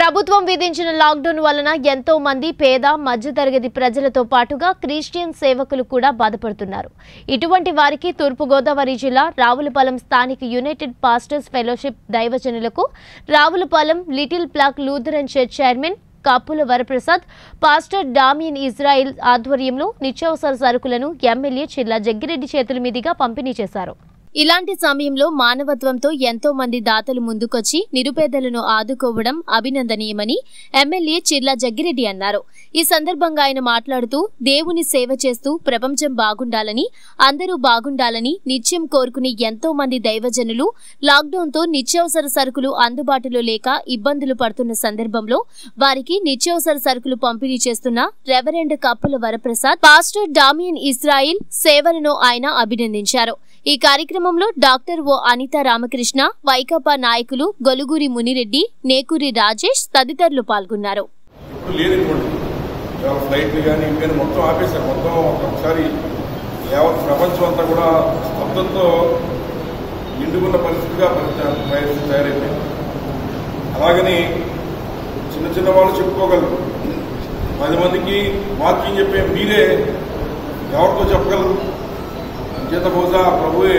ప్రభుత్వం విధించిన లాక్డౌన్ వలన ఎంతో మంది పేద మధ్యతరగతి ప్రజలతో పాటుగా క్రిస్టియన్ సేవకులు కూడా బాధపడుతున్నారు ఇటువంటి వారికి తూర్పుగోదావరి జిల్లా రావులపాలెం స్థానిక యునైటెడ్ పాస్టర్స్ ఫెలోషిప్ దైవజనులకు Ravulapalem little flock Lutheran church chairman Kappula Varaprasad pastor Damian Israel ఆధ్వర్యంలో నిత్యావసర సరుకులను ఎమ్మెల్యే చిల్లా జగ్గిరెడ్డి చేతుల మీదుగా పంపిణీ చేశారు ఇలాంటి సమయంలో మానవత్వంతో ఎంతో మంది దాతలు ముందుకొచ్చి నిరుపేదలను ఆదుకోవడం అభినందనీయమని ఎమ్మెల్యే చిర్లా జగ్గిరెడ్డి అన్నారు ఈ సందర్భంగా ఆయన మాట్లాడుతూ దేవుని సేవ చేస్తూ ప్రపంచం బాగుండాలని అందరూ బాగుండాలని నిత్యం కోరుకునే ఎంతో మంది దైవజనులు లాక్డౌన్తో నిత్యావసర సరుకులు అందుబాటులో లేక ఇబ్బందులు పడుతున్న సందర్భంలో వారికి నిత్యావసర సరుకులు పంపిణీ చేస్తున్న రెవరెండ్ కప్పుల వరప్రసాద్ పాస్టర్ డామియన్ ఇస్రాయిల్ సేవలను ఆయన అభినందించారు ఈ కార్యక్రమంలో డాక్టర్ ఓ అనిత రామకృష్ణ వైకాపా నాయకులు గొలుగురి మునిరెడ్డి నేకూరి రాజేష్ తదితరులు పాల్గొన్నారు ఇప్పుడు లేనివ్వండి ఇవాళ ఫ్లైట్లు కానీ ఇంకా మొత్తం ఆపేశారు మొత్తం ఒకసారి యావత్ ప్రపంచం అంతా కూడా స్తబ్దంతో నిండుకున్న పరిస్థితిగా పరిస్థితి పరిస్థితి తయారైపోయింది అలాగని చిన్న చిన్న వాళ్ళు చెప్పుకోగలరు పది మందికి వాక్యం చెప్పే మీరే ఎవరితో చెప్పగలరు చేత బహుశా ప్రభువే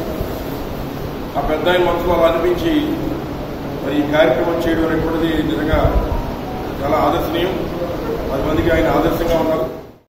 ఆ పెద్ద ఆయన మనసులో అలా అనిపించి మరి ఈ కార్యక్రమం చేయడం అనేటువంటిది నిజంగా చాలా ఆదర్శనీయం పది మందికి ఆయన ఆదర్శంగా ఉన్నారు